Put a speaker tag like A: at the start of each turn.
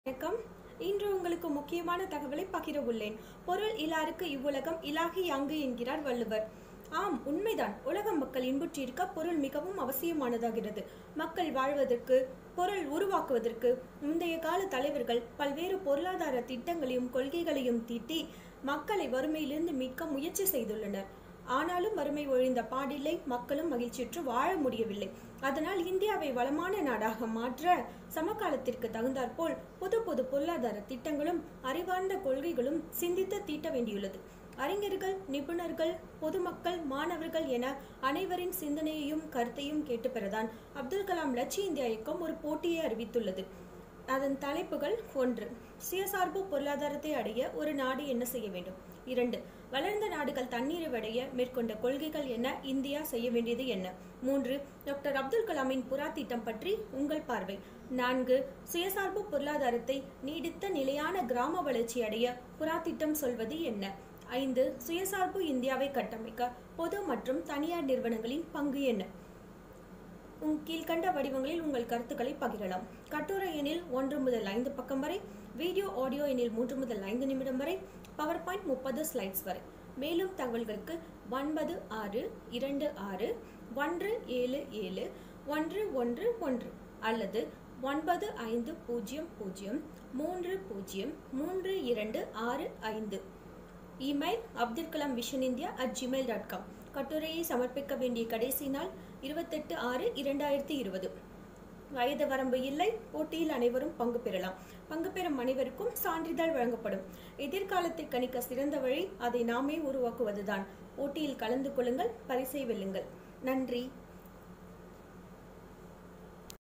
A: வணக்கம் இன்று உங்களுக்கு முக்கியமான தகவலை பகிர உள்ளேன் பொருள் இலாருக்கு இவ்வுலகம் இலாகி அங்கு என்கிறார் வள்ளுவர் ஆம் உண்மைதான் உலக மக்கள் இன்புற்றிருக்க பொருள் மிகவும் அவசியமானதாகிறது மக்கள் வாழ்வதற்கு பொருள் உருவாக்குவதற்கு முந்தைய கால தலைவர்கள் பல்வேறு பொருளாதார திட்டங்களையும் கொள்கைகளையும் தீட்டி மக்களை வறுமையிலிருந்து மீட்க முயற்சி செய்துள்ளனர் ஆனாலும் வறுமை ஒழிந்த பாடில்லை மக்களும் மகிழ்ச்சியுற்று வாழ முடியவில்லை அதனால் இந்தியாவை வளமான நாடாக மாற்ற சமகாலத்திற்கு தகுந்தாற்போல் புது புது பொருளாதார திட்டங்களும் அறிவார்ந்த கொள்கைகளும் சிந்தித்து தீட்ட வேண்டியுள்ளது அறிஞர்கள் நிபுணர்கள் பொதுமக்கள் மாணவர்கள் என அனைவரின் சிந்தனையையும் கருத்தையும் கேட்டு பெறதான் அப்துல் கலாம் லட்சிய இந்தியா இயக்கம் ஒரு போட்டியை அறிவித்துள்ளது அதன் தலைப்புகள் ஒன்று சுயசார்பு பொருளாதாரத்தை அடைய ஒரு நாடு என்ன செய்ய வேண்டும் இரண்டு வளர்ந்த நாடுகள் தண்ணீரை அடைய மேற்கொண்ட கொள்கைகள் என்ன இந்தியா செய்ய வேண்டியது என்ன மூன்று டாக்டர் அப்துல் கலாமின் புறா திட்டம் பற்றி உங்கள் பார்வை நான்கு சுயசார்பு பொருளாதாரத்தை நீடித்த நிலையான கிராம வளர்ச்சி அடைய புறா திட்டம் சொல்வது என்ன ஐந்து சுயசார்பு இந்தியாவை கட்டமைக்க பொது மற்றும் தனியார் நிறுவனங்களின் பங்கு என்ன உங் கீழ்கண்ட வடிவங்களில் உங்கள் கருத்துக்களை பகிரலாம் கட்டுரை எண்ணில் ஒன்று முதல் ஐந்து பக்கம் வரை வீடியோ ஆடியோ எண்ணில் மூன்று முதல் ஐந்து நிமிடம் வரை பவர் பாயிண்ட் முப்பது ஸ்லைட்ஸ் வரை மேலும் தகவல்களுக்கு ஒன்பது ஆறு இரண்டு ஆறு ஒன்று ஏழு ஏழு ஒன்று ஒன்று ஒன்று அல்லது ஒன்பது ஐந்து பூஜ்ஜியம் பூஜ்ஜியம் மூன்று பூஜ்ஜியம் மூன்று இரண்டு ஆறு ஐந்து email Abdul Kalam vision India at gmail dot com கட்டுரையை சமர்ப்பிக்க வேண்டிய கடைசி நாள் இருபத்தெட்டு ஆறு இரண்டாயிரத்தி இருபது வயது வரம்பு இல்லை போட்டியில் அனைவரும் பங்கு பெறலாம் பங்கு பெறும் அனைவருக்கும் சான்றிதழ் வழங்கப்படும் எதிர்காலத்தை கணிக்க சிறந்த வழி அதை நாமே உருவாக்குவதுதான் போட்டியில் கலந்து கொள்ளுங்கள் பரிசை வெல்லுங்கள் நன்றி